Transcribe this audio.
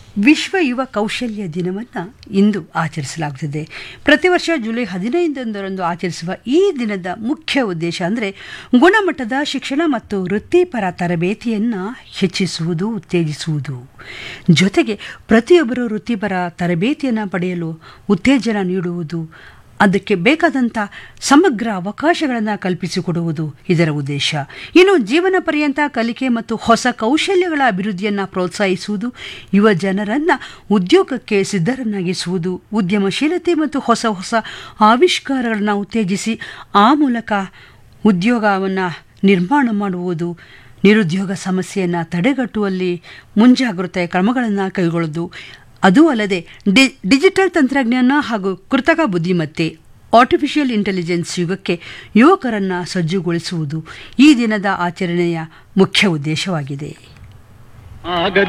ವಿಶ್ವ ಯುವ ಕೌಶಲ್ಯ ದಿನವನ್ನು ಇಂದು ಆಚರಿಸಲಾಗುತ್ತಿದೆ ಪ್ರತಿ ವರ್ಷ ಜುಲೈ ಹದಿನೈದೊಂದರಂದು ಆಚರಿಸುವ ಈ ದಿನದ ಮುಖ್ಯ ಉದ್ದೇಶ ಅಂದರೆ ಗುಣಮಟ್ಟದ ಶಿಕ್ಷಣ ಮತ್ತು ವೃತ್ತಿಪರ ತರಬೇತಿಯನ್ನು ಹೆಚ್ಚಿಸುವುದು ಉತ್ತೇಜಿಸುವುದು ಜೊತೆಗೆ ಪ್ರತಿಯೊಬ್ಬರು ವೃತ್ತಿಪರ ತರಬೇತಿಯನ್ನು ಪಡೆಯಲು ಉತ್ತೇಜನ ನೀಡುವುದು ಅದಕ್ಕೆ ಬೇಕಾದಂಥ ಸಮಗ್ರ ಅವಕಾಶಗಳನ್ನು ಕಲ್ಪಿಸಿಕೊಡುವುದು ಇದರ ಉದ್ದೇಶ ಇನ್ನು ಜೀವನ ಪರ್ಯಂತ ಕಲಿಕೆ ಮತ್ತು ಹೊಸ ಕೌಶಲ್ಯಗಳ ಅಭಿವೃದ್ಧಿಯನ್ನು ಪ್ರೋತ್ಸಾಹಿಸುವುದು ಯುವ ಜನರನ್ನು ಉದ್ಯೋಗಕ್ಕೆ ಸಿದ್ಧರನ್ನಾಗಿಸುವುದು ಉದ್ಯಮಶೀಲತೆ ಮತ್ತು ಹೊಸ ಹೊಸ ಆವಿಷ್ಕಾರಗಳನ್ನು ಉತ್ತೇಜಿಸಿ ಆ ಮೂಲಕ ಉದ್ಯೋಗವನ್ನು ನಿರ್ಮಾಣ ಮಾಡುವುದು ನಿರುದ್ಯೋಗ ಸಮಸ್ಯೆಯನ್ನು ತಡೆಗಟ್ಟುವಲ್ಲಿ ಮುಂಜಾಗ್ರತೆ ಕ್ರಮಗಳನ್ನು ಕೈಗೊಳ್ಳುವುದು ಅದೂ ಅಲ್ಲದೆ ಡಿ ಡಿಜಿಟಲ್ ತಂತ್ರಜ್ಞಾನ ಹಾಗೂ ಕೃತಕ ಬುದ್ಧಿಮತ್ತೆ ಆರ್ಟಿಫಿಷಿಯಲ್ ಇಂಟೆಲಿಜೆನ್ಸ್ ಯುಗಕ್ಕೆ ಯುವಕರನ್ನು ಸಜ್ಜುಗೊಳಿಸುವುದು ಈ ದಿನದ ಆಚರಣೆಯ ಮುಖ್ಯ ಉದ್ದೇಶವಾಗಿದೆ ಆಗ